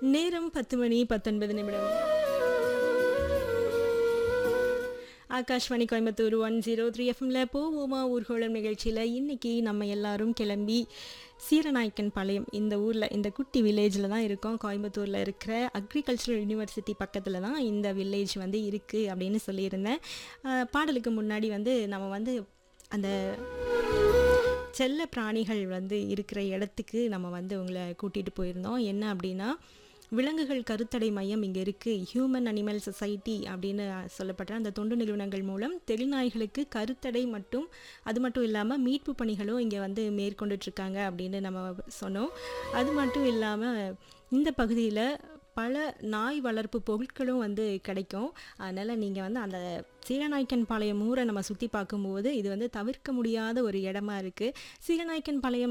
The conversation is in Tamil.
நேரம் பத்து மணி பத்தொன்பது நிமிடம் Akashvani Coimbatore one zero three எஃப்எம்ல போவோமா ஊர்கோளம் நிகழ்ச்சியில் இன்னைக்கு நம்ம எல்லாரும் கிளம்பி சீரநாயக்கன் பாளையம் இந்த ஊரில் இந்த குட்டி வில்லேஜில் தான் இருக்கோம் கோயம்புத்தூரில் இருக்கிற அக்ரிகல்ச்சரல் யூனிவர்சிட்டி பக்கத்தில் தான் இந்த வில்லேஜ் வந்து இருக்குது அப்படின்னு சொல்லியிருந்தேன் அஹ், பாடலுக்கு முன்னாடி வந்து நம்ம வந்து அந்த செல்ல பிராணிகள் வந்து இருக்கிற இடத்துக்கு நம்ம வந்து உங்களை கூட்டிகிட்டு போயிருந்தோம் என்ன அப்படின்னா விலங்குகள் கருத்தடை மையம் இங்கே இருக்குது ஹியூமன் அனிமல் சொசைட்டி அப்படின்னு சொல்லப்படுற அந்த தொண்டு நிறுவனங்கள் மூலம் தெருநாய்களுக்கு கருத்தடை மட்டும் அது மட்டும் இல்லாமல் மீட்பு பணிகளும் இங்கே வந்து மேற்கொண்டுட்ருக்காங்க அப்படின்னு நம்ம சொன்னோம் அது மட்டும் இல்லாமல் இந்த பகுதியில் பல நாய் வளர்ப்பு பொருட்களும் வந்து கிடைக்கும் அதனால் நீங்கள் வந்து அந்த சீரநாய்க்கன் பாளையம் ஊரை நம்ம சுற்றி பார்க்கும்போது இது வந்து தவிர்க்க முடியாத ஒரு இடமா இருக்குது சீரநாய்க்கன் பாளையம்